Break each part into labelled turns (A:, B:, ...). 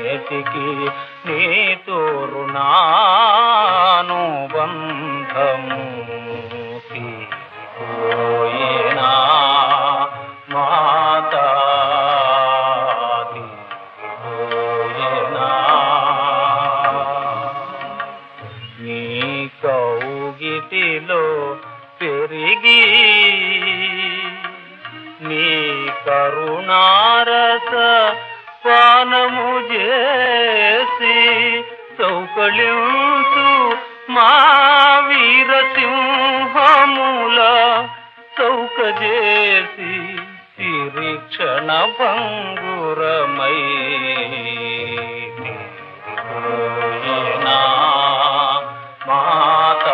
A: నేటికి నీతో రుణాను బంధము తీరిపోయేనా మాతా తీరిపోయేనా నీ కౌగిటిలో పెరిగి నీ కరుణారస పానము చేసి సౌకళ్యంతు మా వీరసింహముల చౌక చేసి తిరిక్షణ భంగురమై తీరిపోయేనా మాతా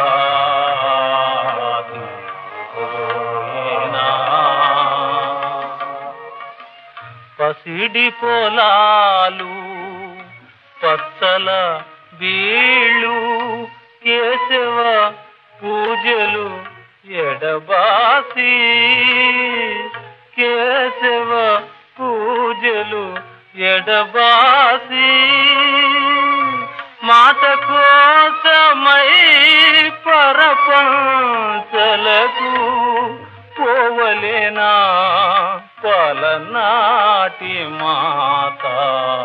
A: తీరిపోయేనా పసిడి పొలాలు పచ్చల బీళ్ళు కేశవ పూజలు ఎడబాసి కేశవ పూజలు ఎడబాసి మాట కోసమై పరపంచలకు పోవలేనా పలనాటి మాతా